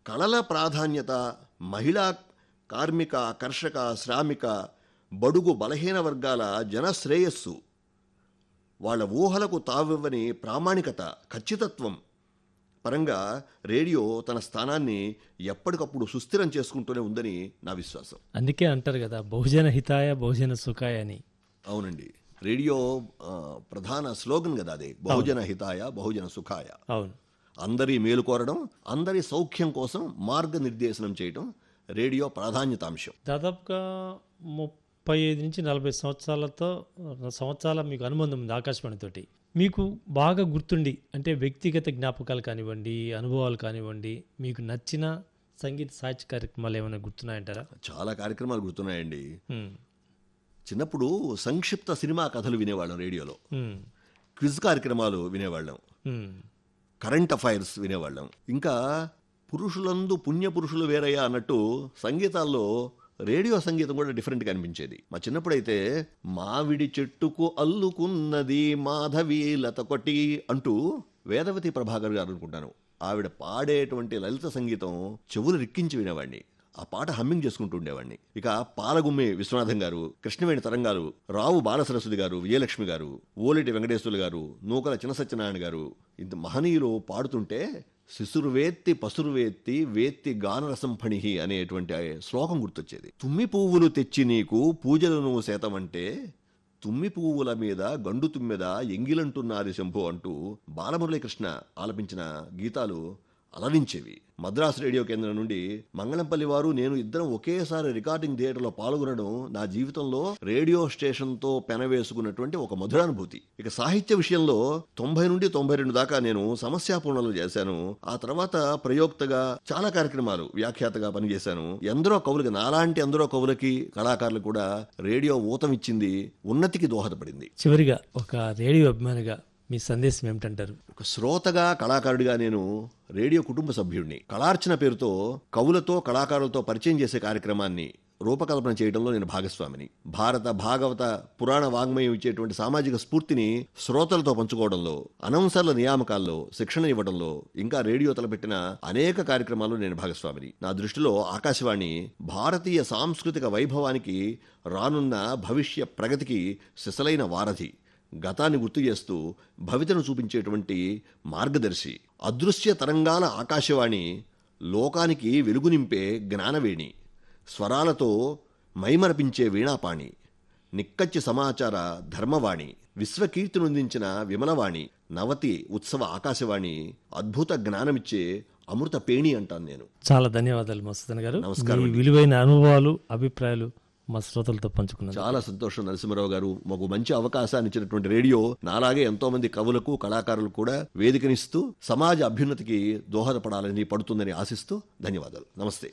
కళల ప్రాధాన్యత మహిళా కార్మిక కర్షక శ్రామిక బడుగు బలహీన వర్గాల జనశ్రేయస్సు వాళ్ళ ఊహలకు తావివ్వని ప్రామాణికత ఖచ్చితత్వం పరంగా రేడియో తన స్థానాన్ని ఎప్పటికప్పుడు సుస్థిరం చేసుకుంటూనే ఉందని నా విశ్వాసం అందుకే అంటారు కదా బహుజన హితాయ బహుజన సుఖాయ అని అవునండి రేడియో ఆ, ప్రధాన స్లోగన్ కదా అదే బహుజన హితాయ బహుజన సుఖాయ అవును అందరి మేలు కోరడం అందరి సౌఖ్యం కోసం మార్గనిర్దేశనం చేయడం రేడియో ప్రాధాన్యతాంశం దాదాపుగా ముప్పై ఐదు నుంచి నలభై సంవత్సరాలతో సంవత్సరాల మీకు అనుబంధం ఉంది ఆకాశవాణితోటి మీకు బాగా గుర్తుండి అంటే వ్యక్తిగత జ్ఞాపకాలు కానివ్వండి అనుభవాలు కానివ్వండి మీకు నచ్చిన సంగీత సాహిత్య కార్యక్రమాలు ఏమైనా గుర్తున్నాయంటారా చాలా కార్యక్రమాలు గుర్తున్నాయండి ఉమ్, చిన్నప్పుడు సంక్షిప్త సినిమా కథలు వినేవాళ్ళం రేడియోలో ఉమ్, క్విజ్ కార్యక్రమాలు వినేవాళ్ళం ఉమ్, కరెంట్ అఫైర్స్ వినేవాళ్ళం ఇంకా పురుషులందు పుణ్య పురుషులు వేరయ్యా అన్నట్టు సంగీతాల్లో రేడియో సంగీతం కూడా డిఫరెంట్గా అనిపించేది మా చిన్నప్పుడైతే మావిడి చెట్టుకు అల్లుకున్నది మాధవి లతకొటి అంటూ వేదవతి ప్రభాకర్ గారు అనుకుంటాను ఆవిడ పాడేటువంటి లలిత సంగీతం చెవులు రిక్కించి వినేవాడిని ఆ పాట హమ్మింగ్ చేసుకుంటూ ఉండేవాడిని ఇక పాలగుమ్మి విశ్వనాథం గారు కృష్ణవేణి తరంగారు రావు బాలసరస్వతి గారు విజయలక్ష్మి గారు ఓలేటి వెంకటేశ్వర్లు గారు నూకల చిన్న సత్యనారాయణ గారు ఇంత మహనీయులు పాడుతుంటే శిశురు వేత్తి పసురు వేత్తి వేత్తి గానరసం ఫణిహి అనేటువంటి ఆ శ్లోకం గుర్తొచ్చేది తుమ్మి పువ్వులు తెచ్చి నీకు పూజలను శాతమంటే తుమ్మి పువ్వుల మీద గండు తుమ్మెద ఎంగిలంటున్నారు శంభు అంటూ బాలమురళీకృష్ణ ఆలపించిన గీతాలు అలరించేవి మద్రాసు రేడియో కేంద్రం నుండి మంగళంపల్లి వారు నేను ఇద్దరం ఒకేసారి రికార్డింగ్ థియేటర్లో పాల్గొనడం నా జీవితంలో రేడియో స్టేషన్తో పెనవేసుకున్నటువంటి ఒక మధురానుభూతి ఇక సాహిత్య విషయంలో తొంభై నుండి తొంభై రెండు దాకా నేను సమస్యాపూర్ణలు చేశాను ఆ తర్వాత ప్రయోక్తగా చాలా కార్యక్రమాలు వ్యాఖ్యాతగా పనిచేశాను ఎందరో కవులకి నాలాంటి ఎందరో కవులకి కళాకారులకు కూడా రేడియో ఊతమిచ్చింది ఉన్నతికి దోహదపడింది చివరిగా ఒక రేడియో అభిమానిగా మీ సందేశం ఏమిటంటారు ఒక శ్రోతగా కళాకారుడిగా నేను రేడియో కుటుంబ సభ్యుడిని కళార్చన పేరుతో కవులతో కళాకారులతో పరిచయం చేసే కార్యక్రమాన్ని రూపకల్పన చేయడంలో నేను భాగస్వామిని భారత భాగవత పురాణ వాంగ్మయం ఇచ్చేటువంటి సామాజిక స్ఫూర్తిని శ్రోతలతో పంచుకోవడంలో అనౌన్సర్ల నియామకాల్లో శిక్షణ ఇవ్వడంలో ఇంకా రేడియో తలపెట్టిన అనేక కార్యక్రమాల్లో నేను భాగస్వామిని నా దృష్టిలో ఆకాశవాణి భారతీయ సాంస్కృతిక వైభవానికి రానున్న భవిష్య ప్రగతికి సిసలైన వారధి గతాన్ని గుర్తు చేస్తూ భవితను చూపించేటువంటి మార్గదర్శి అదృశ్య తరంగాల ఆకాశవాణి లోకానికి వెలుగు నింపే జ్ఞానవేణి స్వరాలతో మైమరపించే వీణాపాణి నిక్కచ్చి సమాచార ధర్మవాణి విశ్వకీర్తినొందించిన విమలవాణి నవతి ఉత్సవ ఆకాశవాణి అద్భుత జ్ఞానమిచ్చే అమృత పేణి అంటాను నేను చాలా ధన్యవాదాలు మస్తున్ గారు నమస్కారం మీ విలువైన అనుభవాలు అభిప్రాయాలు మా శ్రోతలతో పంచుకున్నారు చాలా సంతోషం నరసింహరావు గారు మాకు మంచి అవకాశాన్ని ఇచ్చినటువంటి రేడియో నాలాగే ఎంతో మంది కవులకు కళాకారులకు కూడా వేదికనిస్తూ సమాజ అభ్యున్నతికి దోహదపడాలని పడుతుందని ఆశిస్తూ ధన్యవాదాలు నమస్తే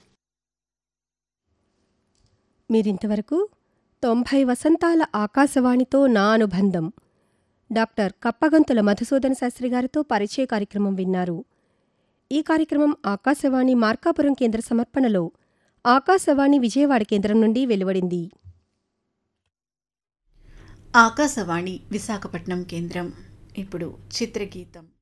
మీరింతవరకు తొంభై వసంతాల ఆకాశవాణితో నా అనుబంధం డాక్టర్ కప్పగంతుల మధుసూదన శాస్త్రి గారితో పరిచయ కార్యక్రమం విన్నారు ఈ కార్యక్రమం ఆకాశవాణి మార్కాపురం కేంద్ర సమర్పణలో ఆకాశవాణి విజయవాడ కేంద్రం నుండి వెలువడింది ఆకాశవాణి విశాఖపట్నం కేంద్రం ఇప్పుడు చిత్రగీతం